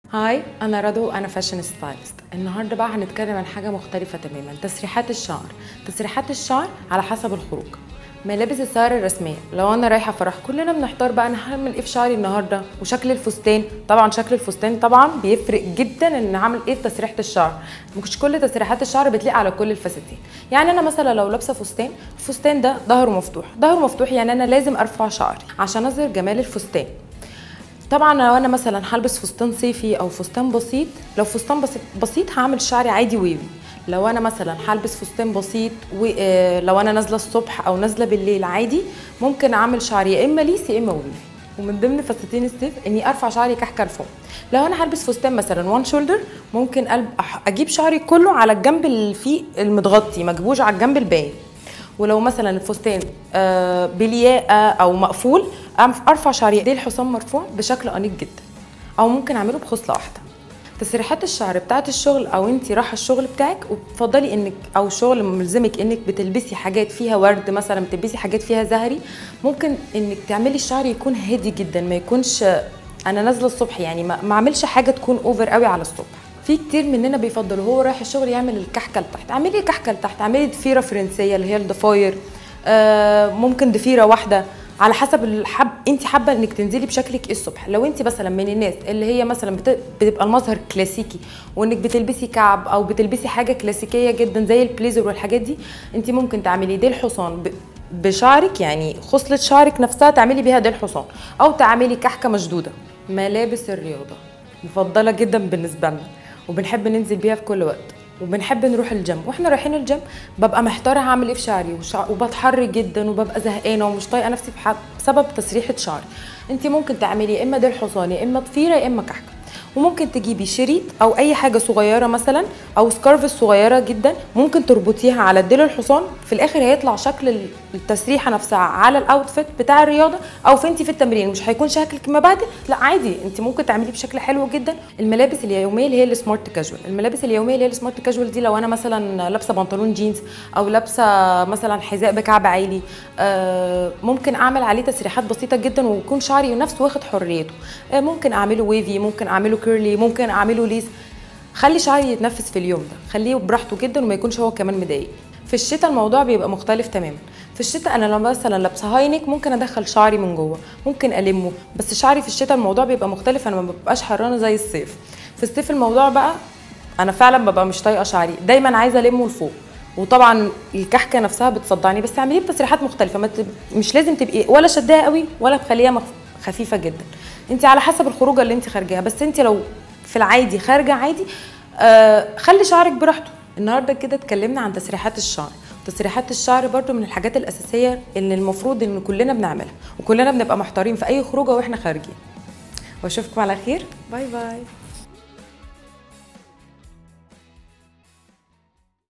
هاي انا رضو انا فاشن ستايلست النهارده بقى هنتكلم عن حاجه مختلفه تماما تسريحات الشعر تسريحات الشعر على حسب الخروج ملابس السهر الرسميه لو انا رايحه فرح كلنا بنحتار بقى انا هعمل ايه في شعري النهارده وشكل الفستان طبعا شكل الفستان طبعا بيفرق جدا ان اعمل ايه في تسريحه الشعر مش كل تسريحات الشعر بتليق على كل الفساتين يعني انا مثلا لو لابسه فستان الفستان ده ظهره مفتوح ظهره مفتوح يعني انا لازم ارفع شعري عشان اظهر جمال الفستان طبعا لو انا مثلا هلبس فستان صيفي او فستان بسيط لو فستان بسيط, بسيط هعمل شعري عادي ويفي لو انا مثلا هلبس فستان بسيط ولو انا نازله الصبح او نازله بالليل عادي ممكن اعمل شعري يا اما ليس يا اما ويفي ومن ضمن فساتين الصيف اني ارفع شعري كحكه لفوق لو انا هلبس فستان مثلا وان شولدر ممكن قلب اجيب شعري كله على الجنب اللي فيه المتغطي ما اجيبوش على الجنب الباين ولو مثلا الفستان آه بلياقه او مقفول ارفع شعري ايدي الحصان مرفوع بشكل انيق جدا او ممكن اعمله بخصله واحده تسريحات الشعر بتاعت الشغل او انت رايحه الشغل بتاعك وبتفضلي انك او شغل ملزمك انك بتلبسي حاجات فيها ورد مثلا بتلبسي حاجات فيها زهري ممكن انك تعملي الشعر يكون هادي جدا ما يكونش انا نازله الصبح يعني ما اعملش حاجه تكون اوفر قوي على الصبح في كتير مننا بيفضلوا هو رايح الشغل يعمل الكحكه لتحت اعملي كحكه لتحت اعملي ضفيره فرنسيه اللي هي الضفاير آه ممكن ضفيره واحده على حسب الحب انت حابه انك تنزلي بشكلك ايه الصبح لو انت مثلا من الناس اللي هي مثلا بت... بتبقى المظهر كلاسيكي وانك بتلبسي كعب او بتلبسي حاجه كلاسيكيه جدا زي البليزر والحاجات دي انت ممكن تعملي ديل حصان ب... بشعرك يعني خصله شعرك نفسها تعملي بيها ديل حصان او تعملي كحكه مشدوده ملابس الرياضه مفضله جدا بالنسبه لنا وبنحب ننزل بيها في كل وقت وبنحب نروح الجيم واحنا رايحين الجيم ببقى محتاره هعمل ايه في شعري وشع... وبتحر جدا وببقى زهقانه ومش طايقه نفسي بحب بسبب تسريحه شعري انت ممكن تعملي يا اما ديل حصان يا اما ضفيره يا اما كحكه وممكن تجيبي شريط او اي حاجه صغيره مثلا او سكارف صغيره جدا ممكن تربطيها على الديل الحصان في الاخر هيطلع شكل التسريحه نفسها على الاوتفيت بتاع الرياضه او في انت في التمرين مش هيكون شكلك مبهدل لا عادي انت ممكن تعمليه بشكل حلو جدا الملابس اليوميه اللي هي السمارت كاجوال الملابس اليوميه اللي هي السمارت كاجوال دي لو انا مثلا لابسه بنطلون جينز او لابسه مثلا حذاء بكعب عالي آه ممكن اعمل عليه تسريحات بسيطه جدا ويكون شعري نفسه واخد حريته آه ممكن اعمله ويفي ممكن اعمله كيرلي ممكن اعمله ليس خلي شعري يتنفس في اليوم ده خليه براحته جدا وما يكونش هو كمان مضايق في الشتاء الموضوع بيبقى مختلف تماما في الشتاء انا لو مثلا لابسه هاي نيك ممكن ادخل شعري من جوه ممكن المه بس شعري في الشتاء الموضوع بيبقى مختلف انا ما ببقاش حرانه زي الصيف في الصيف الموضوع بقى انا فعلا ببقى مش طايقه شعري دايما عايزه المه لفوق وطبعا الكحكه نفسها بتصدعني بس اعمليه بتسريحات مختلفه ما مش لازم تبقي ولا شداها قوي ولا مخليها خفيفه جدا انت على حسب الخروجه اللي انت خارجاها بس انت لو في العادي خارجه عادي آه خلي شعرك براحته النهارده كده اتكلمنا عن تسريحات الشعر تسريحات الشعر برضو من الحاجات الاساسيه اللي المفروض ان كلنا بنعملها وكلنا بنبقى محتارين في اي خروجه واحنا خارجين واشوفكم على خير باي باي